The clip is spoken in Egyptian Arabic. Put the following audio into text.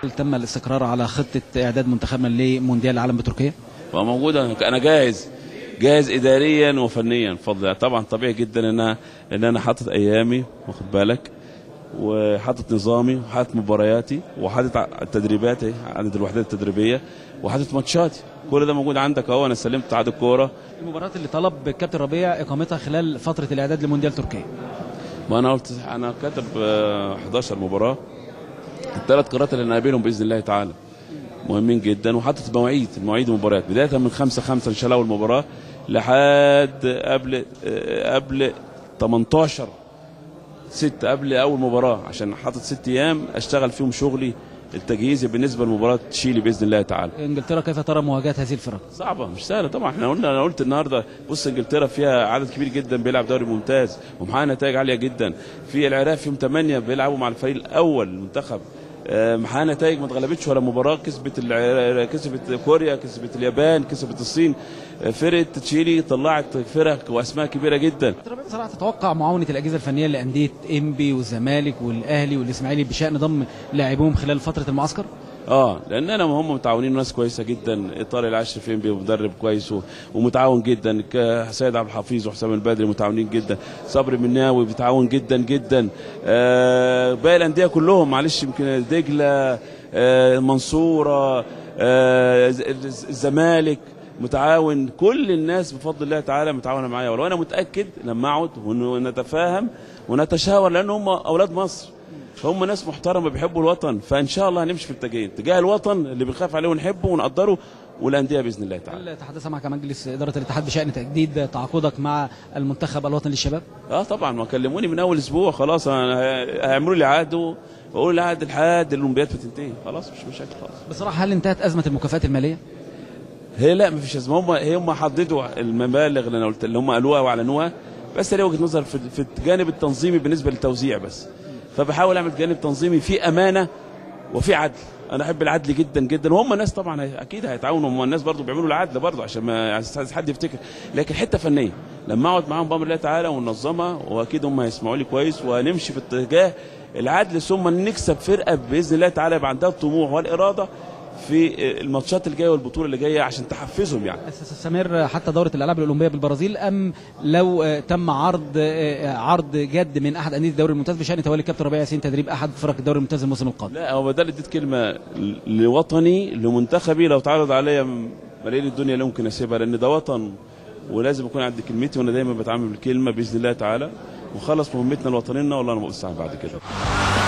هل تم الاستقرار على خطه اعداد منتخبنا لمونديال العالم بتركيا؟ وموجوده انا جاهز جاهز اداريا وفنيا بفضل طبعا طبيعي جدا ان انا ان انا حاطط ايامي واخد بالك وحاطط نظامي وحاطط مبارياتي وحاطط تدريباتي عدد الوحدات التدريبيه وحاطط ماتشاتي كل ده موجود عندك اهو انا سلمت اتحاد الكوره المباريات اللي طلب الكابتن ربيع اقامتها خلال فتره الاعداد لمونديال تركيا ما انا قلت انا كاتب آه، 11 مباراه الثلاث قرارات اللي هنقابلهم باذن الله تعالى مهمين جدا وحاطط مواعيد مواعيد المباريات بدايه من 5 5 ان شاء الله اول مباراه لحد قبل آه، قبل 18 6 قبل اول مباراه عشان حاطط ست ايام اشتغل فيهم شغلي التجهيزي بالنسبه لمباراه تشيلي باذن الله تعالى انجلترا كيف ترى مواجهه هذه الفرق؟ صعبة مش سهلة طبعا احنا قلنا انا قلت النهارده بص انجلترا فيها عدد كبير جدا بيلعب دوري ممتاز ومحقق نتائج عالية جدا في العراق فيهم ثمانية بيلعبوا مع الفريق الأول المنتخب آه، محقق نتائج ما اتغلبتش ولا مباراة كسبت العراق كسبت كوريا كسبت اليابان كسبت الصين آه، فرقة تشيلي طلعت فرق وأسماء كبيرة جدا كابتن ربيع بصراحه تتوقع معاونه الاجهزه الفنيه لانديه انبي والزمالك والاهلي والاسماعيلي بشان ضم لاعبوهم خلال فتره المعسكر؟ اه لاننا هم متعاونين ناس كويسه جدا طارق العشر فين بيه مدرب كويس و- ومتعاون جدا ك- سيد عبد الحفيظ وحسام البدري متعاونين جدا صبري مناوي بيتعاون جدا جدا آه باقي الانديه كلهم معلش يمكن دجله آه المنصوره آه ز- ز- الزمالك متعاون كل الناس بفضل الله تعالى متعاونه معايا ولو انا متاكد لما اقعد ونتفاهم ونتشاور لان هم اولاد مصر هم ناس محترمه بيحبوا الوطن فان شاء الله هنمشي في اتجاهين تجاه الوطن اللي بنخاف عليه ونحبه ونقدره والانديه باذن الله تعالى هل تحدث معك مجلس اداره الاتحاد بشان تجديد تعاقدك مع المنتخب الوطني للشباب؟ اه طبعا ما كلموني من اول اسبوع خلاص أنا ه- هيعملوا لي عقد و- واقول العقد لحد الاولمبياد بتنتهي خلاص مش مشاكل خلاص بصراحه هل انتهت ازمه المكافآت الماليه؟ هي لا مفيش ازمه هم هم حددوا المبالغ اللي انا قلت اللي هم قالوها واعلنوها بس ليه وجهه نظر في, في الجانب التنظيمي بالنسبه للتوزيع بس فبحاول اعمل جانب تنظيمي فيه امانه وفي عدل انا احب العدل جدا جدا وهم ناس طبعا هي- اكيد هيتعاونوا هم الناس برضو بيعملوا العدل برضو عشان ما عايز حد يفتكر لكن حته فنيه لما اقعد معاهم بامر الله تعالى وننظمها واكيد هم هيسمعوا لي كويس وهنمشي في اتجاه العدل ثم نكسب فرقه باذن الله تعالى يبقى عندها الطموح والاراده في الماتشات اللي جايه والبطوله اللي جايه عشان تحفزهم يعني ستستمر حتى دوره الالعاب الاولمبيه بالبرازيل ام لو آه، تم عرض آه، عرض جد من احد انديه الدوري الممتاز بشان تولي الكابتن ربيع ياسين تدريب احد فرق الدوري الممتاز الموسم القادم؟ لا هو بدل اديت كلمه لوطني لمنتخبي لو تعرض عليا ملايين الدنيا لا يمكن اسيبها لان ده وطن ولازم اكون عندي كلمتي وانا دايما بتعامل بالكلمه باذن الله تعالى ونخلص مهمتنا لوطننا والله انا مبقى بعد كده